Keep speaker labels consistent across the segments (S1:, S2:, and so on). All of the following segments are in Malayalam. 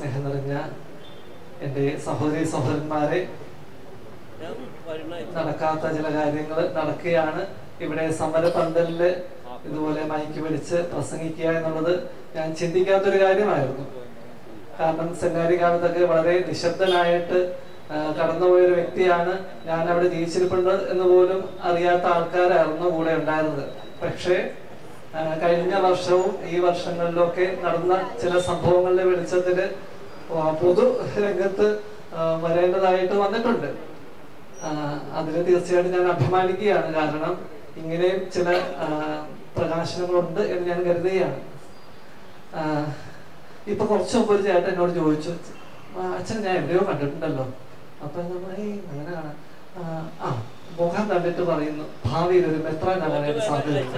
S1: സ്നേഹം നിറഞ്ഞ എൻ്റെ സഹോദരി സഹോദരന്മാരെ നടക്കാത്ത ചില കാര്യങ്ങൾ നടക്കുകയാണ് ഇവിടെ സമരപന്തലില് ഇതുപോലെ മൈക്ക് പിടിച്ച് പ്രസംഗിക്കുക എന്നുള്ളത് ഞാൻ ചിന്തിക്കാത്തൊരു കാര്യമായിരുന്നു കാരണം സെമിനാരി കാലത്തൊക്കെ വളരെ നിശബ്ദനായിട്ട് ആ, കടന്നുപോയൊരു വ്യക്തിയാണ് ഞാൻ അവിടെ ജീവിച്ചിരിപ്പുണ്ട് എന്ന് പോലും അറിയാത്ത ആൾക്കാരായിരുന്നു കൂടെ ഉണ്ടായിരുന്നത് പക്ഷേ ആ, കഴിഞ്ഞ വർഷവും ഈ വർഷങ്ങളിലൊക്കെ നടന്ന ചില സംഭവങ്ങളുടെ വെളിച്ചത്തില് ആ, പൊതു രംഗത്ത് ആ, വരേണ്ടതായിട്ട് വന്നിട്ടുണ്ട് അതിൽ തീർച്ചയായിട്ടും ഞാൻ അഭിമാനിക്കുകയാണ് കാരണം ഇങ്ങനെയും ചില ആ, പ്രകാശനങ്ങളുണ്ട് എന്ന് ഞാൻ കരുതുകയാണ് ആ, ഇപ്പൊ കുറച്ച് മുമ്പ് ഒരു ചേട്ടൻ എന്നോട് ചോദിച്ചു "ആ, അച്ഛൻ ഞാൻ എവിടെയോ കണ്ടിട്ടുണ്ടല്ലോ അപ്പൊ നമ്മൾ "ഏയ്, അങ്ങനെ കാണാം ആ, ആ മുഖം കണ്ടിട്ട് പറയുന്നു ഭാവിയിൽ ഒരു മെത്രാനാകാനായിട്ട് സാധ്യതയുണ്ട്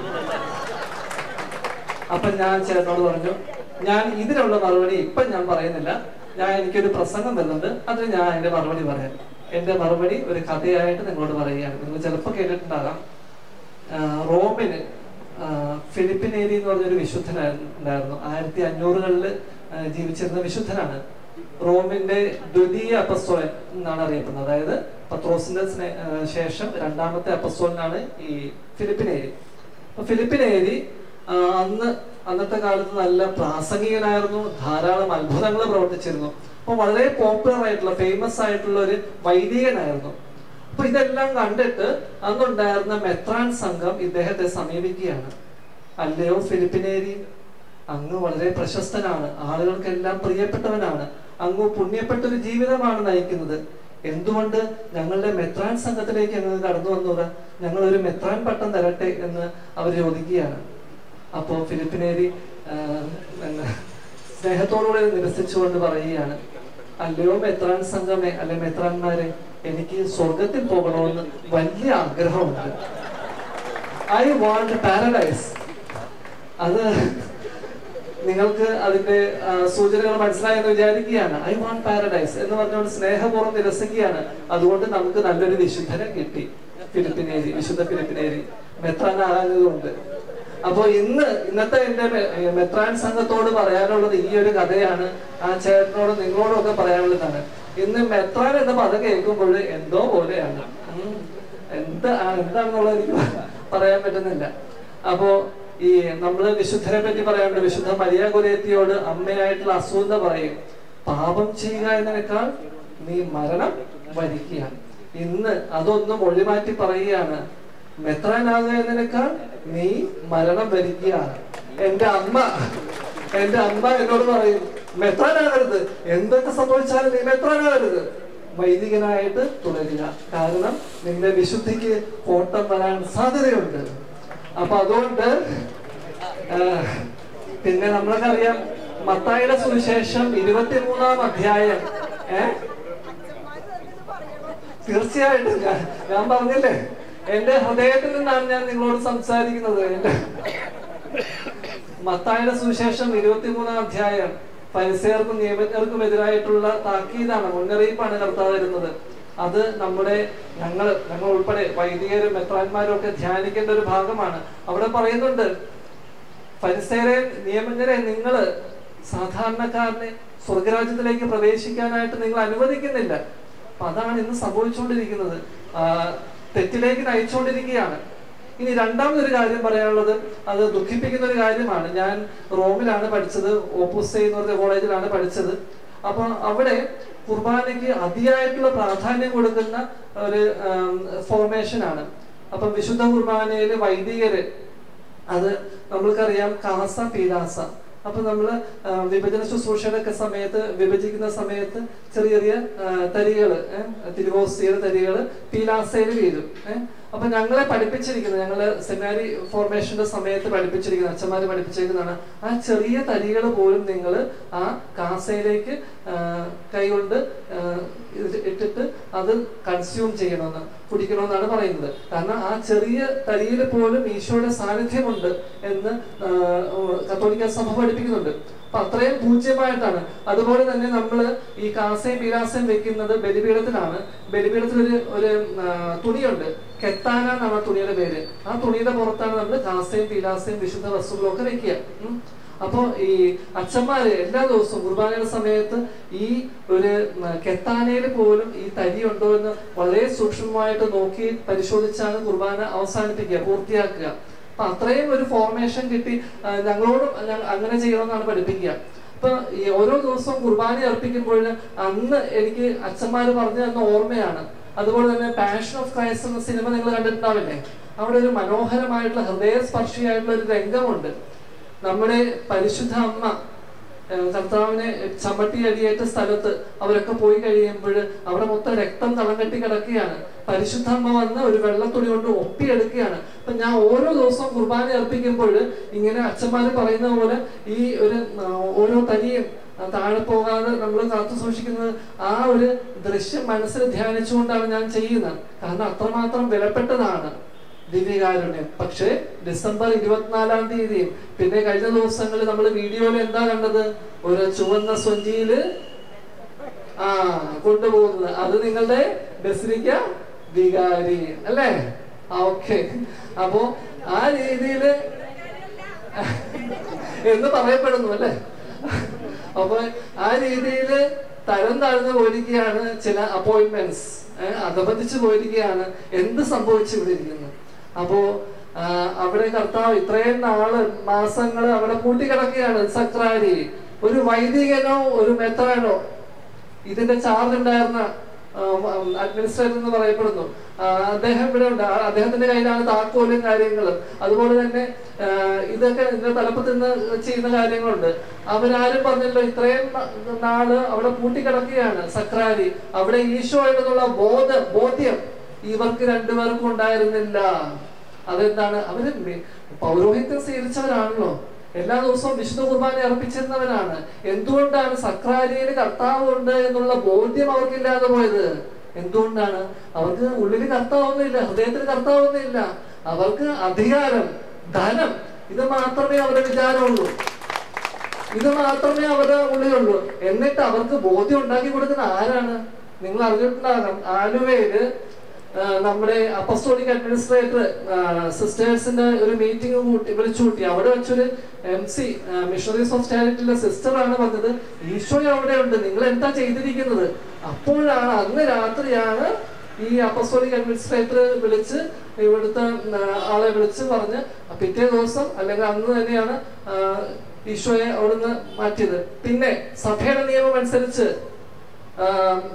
S1: അപ്പൊ ഞാൻ ചേട്ടനോട് പറഞ്ഞു ഞാൻ ഇതിനുള്ള മറുപടി ഇപ്പൊ ഞാൻ പറയുന്നില്ല ഞാൻ എനിക്കൊരു പ്രസംഗം തരുന്നുണ്ട് അതിന് ഞാൻ അതിന്റെ മറുപടി പറയാം എന്റെ മറുപടി ഒരു കഥയായിട്ട് നിങ്ങളോട് പറയുകയാണ് നിങ്ങൾ ചിലപ്പോൾ കേട്ടിട്ടുണ്ടാകാം ആ, റോമിന് ആ, ഫിലിപ്പിനേരി എന്ന് പറഞ്ഞൊരു വിശുദ്ധനുണ്ടായിരുന്നു ആയിരത്തി അഞ്ഞൂറുകളിൽ ജീവിച്ചിരുന്ന വിശുദ്ധനാണ് റോമിന്റെ ദ്വിതീയ അപ്പസ്തോലൻ എന്നാണ് അറിയപ്പെടുന്നത് അതായത് പത്രോസിന്റെ സ്നേ- ആ, ശേഷം രണ്ടാമത്തെ അപ്പസ്തോലനാണ് ഈ ഫിലിപ്പിനേരി അപ്പൊ ഫിലിപ്പിനേരി ആ, അന്ന് അന്നത്തെ കാലത്ത് നല്ല പ്രാസംഗികനായിരുന്നു ധാരാളം അത്ഭുതങ്ങൾ പ്രവർത്തിച്ചിരുന്നു അപ്പൊ വളരെ പോപ്പുലർ ആയിട്ടുള്ള ഫേമസ് ആയിട്ടുള്ള ഒരു വൈദികനായിരുന്നു അപ്പൊ ഇതെല്ലാം കണ്ടിട്ട് അന്നുണ്ടായിരുന്ന മെത്രാൻ സംഘം ഇദ്ദേഹത്തെ സമീപിക്കുകയാണ് അല്ലയോ ഫിലിപ്പിനേരി അങ്ങ് വളരെ പ്രശസ്തനാണ് ആളുകൾക്കെല്ലാം പ്രിയപ്പെട്ടവനാണ് അങ്ങ് പുണ്യപ്പെട്ട ഒരു ജീവിതമാണ് നയിക്കുന്നത് എന്തുകൊണ്ട് ഞങ്ങളുടെ മെത്രാൻ സംഘത്തിലേക്ക് അങ്ങ് കടന്നു വന്നൂടാ ഞങ്ങൾ ഒരു മെത്രാൻ പട്ടം തരട്ടെ എന്ന് അവർ ചോദിക്കുകയാണ് അപ്പോ ഫിലിപ്പിനേരി ആ, പിന്നെ സ്നേഹത്തോടുകൂടി നിരസിച്ചുകൊണ്ട് പറയുകയാണ് അല്ലയോ മെത്രാൻ സംഘമേ അല്ലെ മെത്രാന്മാരെ എനിക്ക് സ്വർഗത്തിൽ പോകണമെന്ന് വലിയ ആഗ്രഹമുണ്ട് ഐ വാണ്ട് പാരഡൈസ് അത് നിങ്ങൾക്ക് അതിന്റെ ആ, സൂചനകൾ മനസ്സിലായെന്ന് വിചാരിക്കുകയാണ് ഐ വാണ്ട് പാരഡൈസ് എന്ന് പറഞ്ഞുകൊണ്ട് സ്നേഹപൂർവ്വം നിരസിക്കുകയാണ് അതുകൊണ്ട് നമുക്ക് നല്ലൊരു വിശുദ്ധനെ കിട്ടി ഫിലിപ്പിനേരി വിശുദ്ധ ഫിലിപ്പിനേരി മെത്രാനാകാഞ്ഞതുകൊണ്ട് അപ്പൊ ഇന്ന് ഇന്നത്തെ എന്റെ മെ- ഏ, മെത്രാൻ സംഘത്തോട് പറയാനുള്ളത് ഈ ഒരു കഥയാണ് ആ ചേട്ടനോട് നിങ്ങളോടും ഒക്കെ പറയാനുള്ളതാണ് ഇന്ന് മെത്രാൻ എന്ന പദം കേൾക്കുമ്പോൾ എന്തോ പോലെയാണ് ഉം. എന്താ ആ, എന്താണെന്നുള്ളത് എനിക്ക് പറയാൻ പറ്റുന്നില്ല അപ്പോ ഈ നമ്മള് വിശുദ്ധരെ പറ്റി പറയാറുണ്ട് വിശുദ്ധ മരിയ കുരേത്തിയോട് അമ്മയായിട്ടുള്ള അസൂന്ത പറയും പാപം ചെയ്യുക എന്നതിനേക്കാൾ നീ മരണം വരിക്കുക ഇന്ന് അതൊന്നും ഒഴിമാറ്റി പറയുകയാണ് മെത്രാനാകുക എന്നതിനേക്കാൾ നീ മരണം വരിക്കുകയാണ് എന്റെ അമ്മ എന്റെ അമ്മ എന്നോട് പറയും മെത്രാനാകരുത് എന്തൊക്കെ സംഭവിച്ചാലും നീ മെത്രാനാകരുത് വൈദികനായിട്ട് തുടരുക കാരണം നിന്റെ വിശുദ്ധിക്ക് കോട്ടം വരാൻ സാധ്യതയുണ്ട് അപ്പൊ അതുകൊണ്ട് ആ, പിന്നെ നമ്മളൊക്കെ അറിയാം മത്തായിയുടെ സുവിശേഷം ഇരുപത്തിമൂന്നാം അധ്യായം ഏ തീർച്ചയായിട്ടും ഞാൻ ഞാൻ പറഞ്ഞില്ലേ എന്റെ ഹൃദയത്തിൽ നിന്നാണ് ഞാൻ നിങ്ങളോട് സംസാരിക്കുന്നത് എന്റെ മത്തായുടെ സുവിശേഷം ഇരുപത്തിമൂന്നാം അധ്യായം പരിസേർക്കും നിയമജ്ഞർക്കും എതിരായിട്ടുള്ള താക്കീതാണ് മുന്നറിയിപ്പാണ് കർത്താവ് തരുന്നത് അത് നമ്മുടെ ഞങ്ങൾ ഞങ്ങൾ ഉൾപ്പെടെ വൈദികരും മെത്രാന്മാരും ഒക്കെ ധ്യാനിക്കേണ്ട ഒരു ഭാഗമാണ് അവിടെ പറയുന്നുണ്ട് പരിസേരെ നിയമജ്ഞരെ നിങ്ങൾ സാധാരണക്കാരനെ സ്വർഗരാജ്യത്തിലേക്ക് പ്രവേശിക്കാനായിട്ട് നിങ്ങൾ അനുവദിക്കുന്നില്ല അപ്പൊ അതാണ് ഇന്ന് സംഭവിച്ചുകൊണ്ടിരിക്കുന്നത് ആ, തെറ്റിലേക്ക് നയിച്ചുകൊണ്ടിരിക്കുകയാണ് ഇനി രണ്ടാമതൊരു കാര്യം പറയാനുള്ളത് അത് ദുഃഖിപ്പിക്കുന്ന ഒരു കാര്യമാണ് ഞാൻ റോമിലാണ് പഠിച്ചത് ഓപ്പുസെ എന്ന് പറഞ്ഞ കോളേജിലാണ് പഠിച്ചത് അപ്പൊ അവിടെ കുർബാനയ്ക്ക് അതിയായിട്ടുള്ള പ്രാധാന്യം കൊടുക്കുന്ന ഒരു ഫോർമേഷൻ ആണ് അപ്പം വിശുദ്ധ കുർബാനയിൽ വൈദികര് അത് നമ്മൾക്കറിയാം കാസ പീലാസ അപ്പൊ നമ്മള് ആ, വിഭജന ശുശ്രൂഷയുടെ ഒക്കെ സമയത്ത് വിഭജിക്കുന്ന സമയത്ത് ചെറിയ ചെറിയ ആ, തരികള് ഏഹ് തിരുവോസ്തിയുടെ തരികള് പീലാസയിൽ വീഴും ഏഹ് അപ്പൊ ഞങ്ങളെ പഠിപ്പിച്ചിരിക്കുന്നത് ഞങ്ങള് സെമിനാരി ഫോർമേഷന്റെ സമയത്ത് പഠിപ്പിച്ചിരിക്കുന്ന അച്ഛന്മാര് പഠിപ്പിച്ചിരിക്കുന്നതാണ് ആ ചെറിയ തരികൾ പോലും നിങ്ങൾ ആ കാസയിലേക്ക് ആ, കൈകൊണ്ട് ആ, ഇത് ഇട്ടിട്ട് അത് കൺസ്യൂം ചെയ്യണമെന്ന് കുടിക്കണമെന്നാണ് പറയുന്നത് കാരണം ആ ചെറിയ തരിയിൽ പോലും ഈശോയുടെ സാന്നിധ്യമുണ്ട് എന്ന് ആ, കത്തോലിക്ക സഭ പഠിപ്പിക്കുന്നുണ്ട് അപ്പൊ അത്രയും പൂജ്യമായിട്ടാണ് അതുപോലെ തന്നെ നമ്മൾ ഈ കാസയും പീലാസയും വെക്കുന്നത് ബലിപീഠത്തിലാണ് ബലിപീഠത്തിൽ ഒരു ഒരു ആ, തുണിയുണ്ട് കെത്താന എന്നാണ് ആ തുണിയുടെ പേര് ആ തുണിയുടെ പുറത്താണ് നമ്മൾ കാസയും പീലാസയും വിശുദ്ധ വസ്തുക്കളും ഒക്കെ വെക്കുക ഉം. അപ്പൊ ഈ അച്ഛന്മാര് എല്ലാ ദിവസവും കുർബാനയുടെ സമയത്ത് ഈ ഒരു കെത്താനയിൽ പോലും ഈ തരി ഉണ്ടോ എന്ന് വളരെ സൂക്ഷ്മമായിട്ട് നോക്കി പരിശോധിച്ചാണ് കുർബാന അവസാനിപ്പിക്കുക പൂർത്തിയാക്കുക അപ്പൊ അത്രയും ഒരു ഫോർമേഷൻ കിട്ടി ആ, ഞങ്ങളോടും ഞ- അങ്ങനെ ചെയ്യണമെന്നാണ് പഠിപ്പിക്കുക അപ്പൊ ഈ ഓരോ ദിവസവും കുർബാന അർപ്പിക്കുമ്പോൾ അന്ന് എനിക്ക് അച്ഛന്മാര് പറഞ്ഞു തന്ന ഓർമ്മയാണ് അതുപോലെ തന്നെ പാഷൻ ഓഫ് ക്രൈസ്റ്റ് എന്ന സിനിമ നിങ്ങൾ കണ്ടിട്ടുണ്ടാവില്ലേ അവിടെ ഒരു മനോഹരമായിട്ടുള്ള ഹൃദയസ്പർശിയായിട്ടുള്ള ഒരു രംഗമുണ്ട് നമ്മുടെ പരിശുദ്ധ അമ്മ ഏഹ് കർത്താവിനെ ചമ്മട്ടി അടിയേറ്റ സ്ഥലത്ത് അവരൊക്കെ പോയി കഴിയുമ്പോൾ അവിടെ മൊത്തം രക്തം തളം കെട്ടി കിടക്കുകയാണ് പരിശുദ്ധ അമ്മ വന്ന് ഒരു വെള്ളത്തുണി കൊണ്ട് ഒപ്പിയെടുക്കുകയാണ് അപ്പൊ ഞാൻ ഓരോ ദിവസവും കുർബാന അർപ്പിക്കുമ്പോൾ ഇങ്ങനെ അച്ഛന്മാര് പറയുന്ന പോലെ ഈ ഒരു ആ, ഓരോ തനിയും ആ, താഴെ പോകാതെ നമ്മൾ കാത്തു സൂക്ഷിക്കുന്നത് ആ ഒരു ദൃശ്യം മനസ്സിൽ ധ്യാനിച്ചുകൊണ്ടാണ് ഞാൻ ചെയ്യുന്നത് കാരണം അത്രമാത്രം വിലപ്പെട്ടതാണ് ദിവ്യകാരുണ്യം പക്ഷേ ഡിസംബർ ഇരുപത്തിനാലാം തീയതിയും പിന്നെ കഴിഞ്ഞ ദിവസങ്ങളിൽ നമ്മൾ വീഡിയോയിൽ എന്താ കണ്ടത് ഒരു ചുവന്ന സ്വഞ്ചിയില് ആ കൊണ്ടുപോകുന്നത് അത് നിങ്ങളുടെ ബസിലിക്ക വികാരി അല്ലേ ഓക്കെ അപ്പോ ആ രീതിയില് എന്ന് പറയപ്പെടുന്നു അല്ലേ അപ്പൊ ആ രീതിയില് തരം താഴ്ന്നു പോയിരിക്കുകയാണ് ചില അപ്പോയിന്റ്മെന്റ്സ് അധപതിച്ചു പോയിരിക്കുകയാണ് എന്ത് സംഭവിച്ചു ഇവിടെ ഇരിക്കുന്നു അപ്പോ ആ, അവിടെ കർത്താവ് ഇത്രയും നാള് മാസങ്ങള് അവിടെ പൂട്ടിക്കിടക്കുകയാണ് സക്രാരി ഒരു വൈദികനോ ഒരു മെത്രാനോ ഇതിന്റെ ചാർജ് ഉണ്ടായിരുന്ന അഡ്മിനിസ്ട്രേറ്റർ എന്ന് പറയപ്പെടുന്നു ആ, അദ്ദേഹം ഇവിടെ ഉണ്ട് ആ, അദ്ദേഹത്തിന്റെ കയ്യിലാണ് താക്കോലും കാര്യങ്ങളും അതുപോലെ തന്നെ ആ, ഇതൊക്കെ ഇതിന്റെ തലപ്പത്തിൽ നിന്ന് ചെയ്യുന്ന കാര്യങ്ങളുണ്ട് അവരാരും പറഞ്ഞല്ലോ ഇത്രയും ന- നാള് അവിടെ പൂട്ടിക്കിടക്കുകയാണ് സക്രാരി അവിടെ ഈശോ എന്നുള്ള ബോധ ബോധ്യം ഇവർക്ക് രണ്ടുപേർക്കും ഉണ്ടായിരുന്നില്ല അതെന്താണ് അവര് മെ- പൗരോഹിത്യം സ്വീകരിച്ചവരാണല്ലോ എല്ലാ ദിവസവും വിശുദ്ധ കുർബാന അർപ്പിച്ചിരുന്നവരാണ് എന്തുകൊണ്ടാണ് സക്രാരിയിൽ കർത്താവ് ഉണ്ട് എന്നുള്ള ബോധ്യം അവർക്കില്ലാതെ പോയത് എന്തുകൊണ്ടാണ് അവർക്ക് ഉള്ളിൽ കർത്താവൊന്നുമില്ല ഹൃദയത്തിൽ കർത്താവൊന്നുമില്ല അവർക്ക് അധികാരം ധനം ഇത് മാത്രമേ അവരുടെ വിചാരമുള്ളൂ ഇത് മാത്രമേ അവരുടെ ഉള്ളിലുള്ളൂ എന്നിട്ട് അവർക്ക് ബോധ്യം ഉണ്ടാക്കി കൊടുക്കുന്ന ആരാണ് നിങ്ങൾ അറിഞ്ഞിട്ടുണ്ടാകാം ആലുവയില് ആ, നമ്മുടെ അപ്പസ്റ്റോളിക് അഡ്മിനിസ്ട്രേറ്റർ സിസ്റ്റേഴ്സിന്റെ ഒരു മീറ്റിംഗ് കൂട്ടി വിളിച്ചു കൂട്ടി അവിടെ വെച്ചൊരു എം സി മിഷണറീസ് ഓഫ് ചാരിറ്റിയിലെ സിസ്റ്റർ ആണ് പറഞ്ഞത് ഈശോ അവിടെ ഉണ്ട് നിങ്ങൾ എന്താ ചെയ്തിരിക്കുന്നത് അപ്പോഴാണ് അന്ന് രാത്രിയാണ് ഈ അപ്പസ്റ്റോളിക് അഡ്മിനിസ്ട്രേറ്റർ വിളിച്ച് ഇവിടുത്തെ ആ, ആളെ വിളിച്ച് പറഞ്ഞ് പിറ്റേ ദിവസം അല്ലെങ്കിൽ അന്ന് തന്നെയാണ് ആ, ഈശോയെ അവിടുന്ന് മാറ്റിയത് പിന്നെ സഭയുടെ നിയമം അനുസരിച്ച് ആ,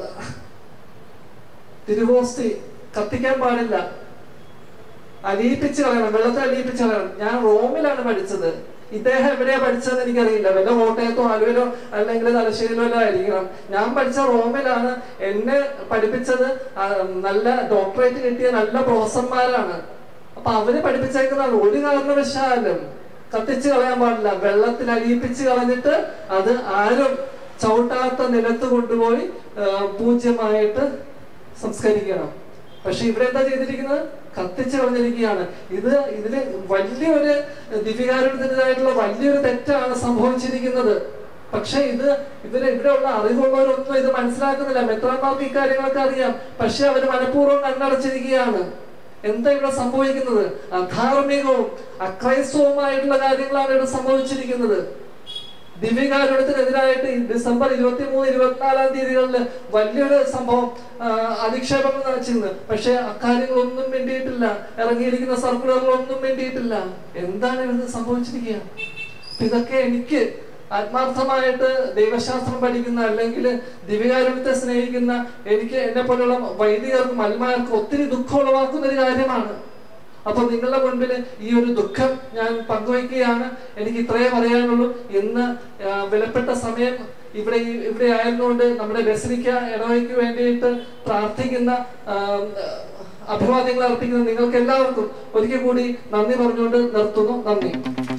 S1: തിരുവോസ്തി കത്തിക്കാൻ പാടില്ല അലിയിപ്പിച്ച് കളയണം വെള്ളത്തിൽ അലിയിപ്പിച്ച് കളയണം ഞാൻ റോമിലാണ് പഠിച്ചത് ഇദ്ദേഹം എവിടെയാ പഠിച്ചതെന്ന് എനിക്കറിയില്ല വല്ല കോട്ടയത്തോ ആലുവയിലോ അല്ലെങ്കിൽ തലശ്ശേരിയിലോ എല്ലാം ആയിരിക്കണം ഞാൻ പഠിച്ച റോമിലാണ് എന്നെ പഠിപ്പിച്ചത് ആ, നല്ല ഡോക്ടറേറ്റ് കിട്ടിയ നല്ല പ്രൊഫസർമാരാണ് അപ്പൊ അവര് പഠിപ്പിച്ചേക്കുന്നതാണ് ഒരു കാരണവശാലും കത്തിച്ച് കളയാൻ പാടില്ല വെള്ളത്തിൽ അലിയിപ്പിച്ച് കളഞ്ഞിട്ട് അത് ആരും ചവിട്ടാത്ത നിലത്ത് കൊണ്ടുപോയി ആ, പൂജ്യമായിട്ട് സംസ്കരിക്കണം പക്ഷെ ഇവിടെ എന്താ ചെയ്തിരിക്കുന്നത് കത്തിച്ച് കളഞ്ഞിരിക്കുകയാണ് ഇത് ഇതില് വലിയൊരു ദിവ്യകാരുണ്യത്തിൻ്റെതായിട്ടുള്ള വലിയൊരു തെറ്റാണ് സംഭവിച്ചിരിക്കുന്നത് പക്ഷെ ഇത് ഇവര് ഇവിടെയുള്ള അറിവുള്ളവരൊന്നും ഇത് മനസ്സിലാക്കുന്നില്ല മെത്രാന്മാർക്ക് ഇക്കാര്യങ്ങളൊക്കെ അറിയാം പക്ഷെ അവര് മനഃപൂർവ്വം കണ്ണടച്ചിരിക്കുകയാണ് എന്താ ഇവിടെ സംഭവിക്കുന്നത് അധാർമികവും അക്രൈസ്തവുമായിട്ടുള്ള കാര്യങ്ങളാണ് ഇവിടെ സംഭവിച്ചിരിക്കുന്നത് ദിവ്യകാരുണ്യത്തിനെതിരായിട്ട് ഈ ഡിസംബർ ഇരുപത്തി മൂന്ന് ഇരുപത്തിനാലാം തീയതികളിൽ വലിയൊരു സംഭവം ആ, അധിക്ഷേപം നടച്ചിരുന്നു പക്ഷെ അക്കാര്യങ്ങളൊന്നും വേണ്ടിയിട്ടില്ല ഇറങ്ങിയിരിക്കുന്ന സർക്കുലറുകളൊന്നും വേണ്ടിയിട്ടില്ല എന്താണ് ഇത് സംഭവിച്ചിരിക്കുക അപ്പൊ ഇതൊക്കെ എനിക്ക് ആത്മാർത്ഥമായിട്ട് ദൈവശാസ്ത്രം പഠിക്കുന്ന അല്ലെങ്കിൽ ദിവ്യകാരുണ്യത്തെ സ്നേഹിക്കുന്ന എനിക്ക് എന്നെ പോലുള്ള വൈദികർക്കും മൽമാർക്കും ഒത്തിരി ദുഃഖം ഉളവാക്കുന്ന ഒരു കാര്യമാണ് അപ്പൊ നിങ്ങളുടെ മുൻപിൽ ഈ ഒരു ദുഃഖം ഞാൻ പങ്കുവയ്ക്കുകയാണ് എനിക്ക് ഇത്രയേ പറയാനുള്ളൂ ഇന്ന് ആ, വിലപ്പെട്ട സമയം ഇവിടെ ഈ- ഇവിടെ ആയിരുന്നുകൊണ്ട് നമ്മുടെ ബസിലിക്ക ഇടവയ്ക്ക് വേണ്ടിയിട്ട് പ്രാർത്ഥിക്കുന്ന ആ, അഭിവാദ്യങ്ങൾ അർപ്പിക്കുന്ന നിങ്ങൾക്ക് എല്ലാവർക്കും ഒരിക്കൽ കൂടി നന്ദി പറഞ്ഞുകൊണ്ട് നിർത്തുന്നു നന്ദി